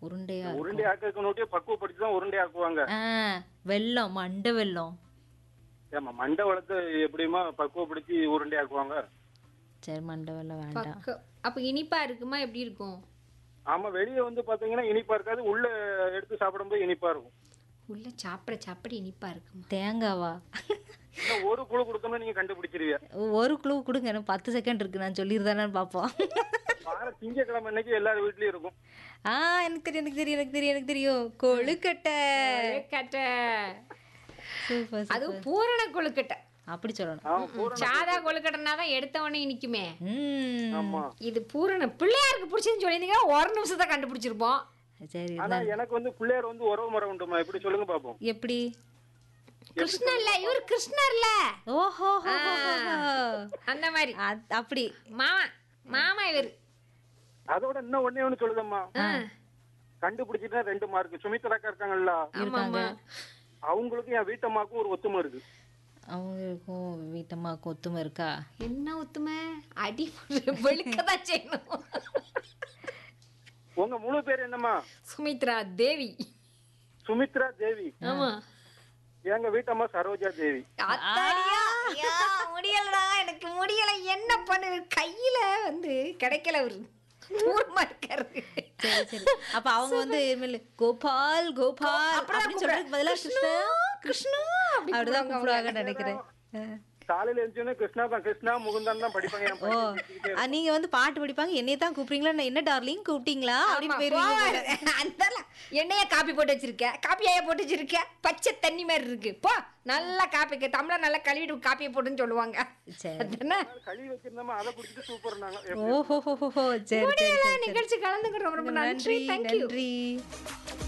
உருண்டையா உருண்டை ஆக்கிறதுக்கு நோட்டியே பக்குவப்படுத்தி தான் உருண்டை ஆக்குவாங்க ஆ வெல்லம் மண்டை வெல்லம் ஏமா மண்டை வளர்த்து எப்படிமா பக்குவப்படுத்தி உருண்டை ஆக்குவாங்க சரி மண்டை வெல்லம் வேண்டாம் பக்க அப்ப இனிப்பா இருக்குமா எப்படி இருக்கும் ஆமா வெளியே வந்து பாத்தீங்கன்னா இனிப்பா இருக்காது உள்ள எடுத்து சாப்பிடும்போது இனிப்பா இருக்கும் உள்ள சாப்பிட சாப்பிட இனிப்பா இருக்குமா தேங்காவா இன்னும் ஒரு குழு கொடுத்தோம்னா நீங்க கண்டுபிடிச்சிருவீங்க ஒரு குழு கொடுங்க எனக்கு பத்து செகண்ட் இருக்கு நான் சொல்லியிருந்தானு பார்ப்போம் வார திங்கக்கிழமை அன்னைக்கு எல்லார் வீட்லயும் இருக்கும் ஆ எனக்கு தெரியும் எனக்கு தெரியும் எனக்கு தெரியும் எனக்கு தெரியும் கொழுக்கட்டை கொழுக்கட்டை சூப்பர் அதுவும் பூரண கொழுக்கட்டை அப்படி சொல்லணும் ஆமா பூரண சாதா கொழுக்கட்டைனா தான் எடுத்த உடனே இனிக்குமே ம் ஆமா இது பூரண பிள்ளையாருக்கு பிடிச்சதுன்னு சொல்லியிருந்தீங்கன்னா ஒரு நிமிஷத்தை கண்டுபிடிச்சிருப்போம் சரி ஆனா எனக்கு வந்து பிள்ளையார் வந்து உறவு முறை உண்டுமா எப்படி சொல்லுங்க பாப்போம் எப்படி கிருஷ்ணர்ல இவர் கிருஷ்ணர்ல ஓஹோ அந்த மாதிரி அப்படி மாமா மாமா இவர் அதோட இன்னும் ஒண்ணே ஒண்ணு சொல்லுதம்மா கண்டுபிடிச்சிட்டா ரெண்டு மார்க் சுமித்ராக்கா இருக்காங்கல்ல இருக்காங்க அவங்களுக்கும் என் வீட்டம்மாக்கும் ஒரு ஒத்துமை இருக்கு அவங்களுக்கும் வீட்டம்மா கொத்துமை இருக்கா என்ன ஒத்துமை அடி வெளுக்கதான் செய்யணும் உங்க முழு பேர் என்னம்மா சுமித்ரா தேவி சுமித்ரா தேவி ஆமா எங்க வீட்டம்மா சரோஜா தேவி அத்தாடியா ஐயா, முடியலடா எனக்கு முடியல என்ன பண்ணுது கையில வந்து கிடைக்கல அவரு தூரமா இருக்காரு சரி சரி அப்ப அவங்க வந்து இனிமேல் கோபால் கோபால் அப்படின்னு சொல்றதுக்கு பதிலா கிருஷ்ணா கிருஷ்ணா அப்படி அப்படிதான் கூப்பிடுவாங்கன்னு நினைக்கிறேன் ஆ. காலையில எழுந்தோடனே கிருஷ்ணா தான் கிருஷ்ணா முகுந்தான் தான் படிப்பாங்க என் ஓ பையன் பேசிக்கிட்டே ஆ, நீங்க வந்து பாட்டு படிப்பாங்க என்னைய தான் கூப்பிடுறீங்களா நான் என்ன டார்லிங் கூப்பிட்டீங்களா அப்படின்னு போயிருவீங்க போல. அந்த எண்ணெய காப்பி போட்டு வச்சிருக்க காப்பியாய போட்டு வச்சிருக்க பச்சை தண்ணி மாதிரி இருக்கு போ நல்லா காப்பிக்கு தமிழ நல்லா கழுவிட்டு காப்பியை போட்டுன்னு சொல்லுவாங்க சரி அதானே கழுவி வச்சிருந்தோமா அதை குடிச்சிட்டு சூப்பர் நாங்க ஓஹோ சரி சரி முடியல நிகழ்ச்சி கலந்துக்கிறோம் ரொம்ப நன்றி நன்றி தேங்க்யூ நன்றி